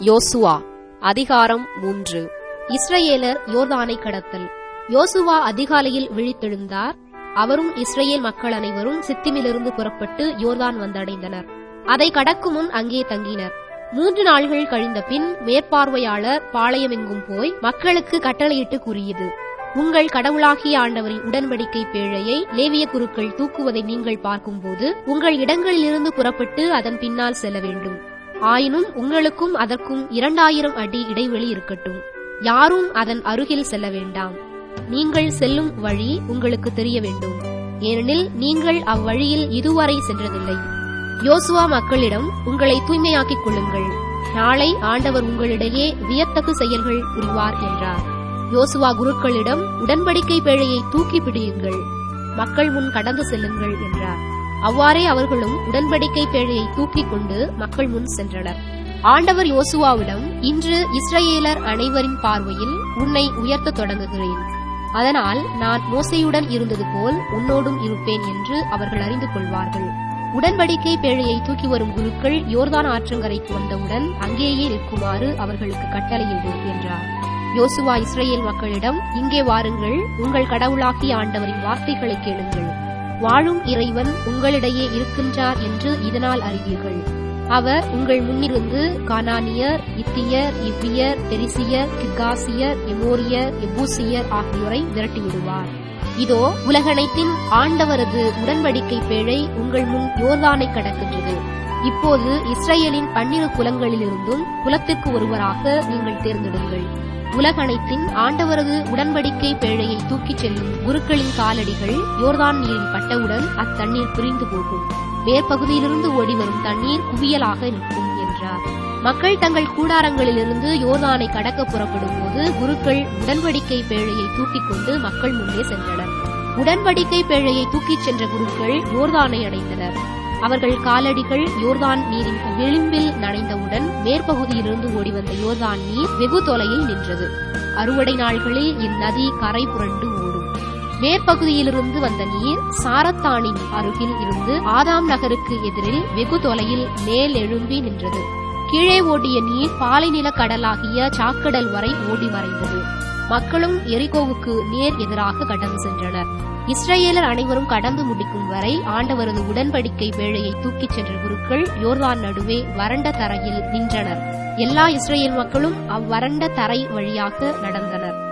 யோசுவா அதிகாரம் மூன்று இஸ்ரவேலர் யோர்தானை கடத்தல் யோசுவா அதிகாலையில் விழித்தெழுந்தார் அவரும் இஸ்ரேல் மக்கள் அனைவரும் சித்திமிலிருந்து புறப்பட்டு யோர்தான் வந்தடைந்தனர் அதை கடக்கும் முன் அங்கே தங்கினர் மூன்று நாள்கள் கழிந்த பின் மேற்பார்வையாளர் பாளையமெங்கும் போய் மக்களுக்கு கட்டளையிட்டு கூறியது உங்கள் கடவுளாகிய ஆண்டவரின் உடன்படிக்கை பேழையை லேவிய குருக்கள் தூக்குவதை நீங்கள் பார்க்கும்போது உங்கள் இடங்களிலிருந்து புறப்பட்டு அதன் பின்னால் செல்ல வேண்டும் ஆயினும் உங்களுக்கும் அதற்கும் இரண்டாயிரம் அடி இடைவெளி இருக்கட்டும் யாரும் அதன் அருகில் செல்ல வேண்டாம் நீங்கள் செல்லும் வழி உங்களுக்கு தெரிய வேண்டும் ஏனெனில் நீங்கள் அவ்வழியில் இதுவரை சென்றதில்லை யோசுவா மக்களிடம் உங்களை தூய்மையாக்கிக் கொள்ளுங்கள் நாளை ஆண்டவர் உங்களிடையே வியத்தகு செயல்கள் புரிவார் என்றார் யோசுவா குருக்களிடம் உடன்படிக்கை பேழையை தூக்கி பிடியுங்கள் மக்கள் முன் கடந்து செல்லுங்கள் என்றார் அவ்வாறே அவர்களும் உடன்படிக்கை பேழையை தூக்கிக் கொண்டு மக்கள் முன் சென்றனர் ஆண்டவர் யோசுவாவிடம் இன்று இஸ்ரவேலர் அனைவரின் பார்வையில் உன்னை உயர்த்தத் தொடங்குகிறேன் அதனால் நான் மோசையுடன் இருந்தது போல் உன்னோடும் இருப்பேன் என்று அவர்கள் அறிந்து கொள்வார்கள் உடன்படிக்கை பேழையை தூக்கி வரும் குருக்கள் யோர்தான் ஆற்றங்கரைக்கு வந்தவுடன் அங்கேயே நிற்குமாறு அவர்களுக்கு கட்டளையிடு என்றார் யோசுவா இஸ்ரேல் மக்களிடம் இங்கே வாருங்கள் உங்கள் கடவுளாகிய ஆண்டவரின் வார்த்தைகளை கேளுங்கள் வாழும் இறைவன் உங்களிடையே இருக்கின்றார் என்று இதனால் அறிவீர்கள் அவர் உங்கள் முன்னிருந்து கானானியர் இத்தியர் இவ்வியர் பெரிசியர் கிர்காசியர் எமோரியர் எபூசியர் ஆகியோரை விரட்டிவிடுவார் இதோ உலகனைத்தின் ஆண்டவரது உடன்படிக்கை பேழை உங்கள் முன் யோர்தானை கடக்கின்றது இப்போது இஸ்ரேலின் பன்னிரு குலங்களிலிருந்தும் குலத்திற்கு ஒருவராக நீங்கள் தேர்ந்தெடுங்கள் உலகனைத்தின் ஆண்டவரது உடன்படிக்கை பேழையை தூக்கிச் செல்லும் குருக்களின் காலடிகள் யோர்தான் நீரில் பட்டவுடன் அத்தண்ணீர் பிரிந்து போகும் மேற்பகுதியிலிருந்து ஓடிவரும் தண்ணீர் குவியலாக நிற்கும் என்றார் மக்கள் தங்கள் கூடாரங்களிலிருந்து யோர்தானை கடக்க புறப்படும் போது குருக்கள் உடன்படிக்கை பேழையை தூக்கிக் கொண்டு மக்கள் முன்னே சென்றனர் உடன்படிக்கை பேழையை தூக்கிச் சென்ற குருக்கள் யோர்தானை அடைந்தனர் அவர்கள் காலடிகள் யோர்தான் நீரின் விளிம்பில் நனைந்தவுடன் மேற்பகுதியிலிருந்து ஓடிவந்த யோர்தான் நீர் வெகு தொலையில் நின்றது அறுவடை நாள்களில் இந்நதி கரை புரண்டு ஓடும் மேற்பகுதியிலிருந்து வந்த நீர் சாரத்தானின் அருகில் இருந்து ஆதாம் நகருக்கு எதிரில் வெகு தொலையில் மேல் எழும்பி நின்றது கீழே ஓடிய நீர் பாலைநில கடலாகிய சாக்கடல் வரை ஓடி மறைந்தது மக்களும் எரிகோவுக்கு நேர் எதிராக கடந்து சென்றனர் இஸ்ரேலர் அனைவரும் கடந்து முடிக்கும் வரை ஆண்டவரது உடன்படிக்கை வேழையை தூக்கிச் சென்ற குருக்கள் யோர்தான் நடுவே வறண்ட தரையில் நின்றனர் எல்லா இஸ்ரேல் மக்களும் அவ்வறண்ட தரை வழியாக நடந்தனர்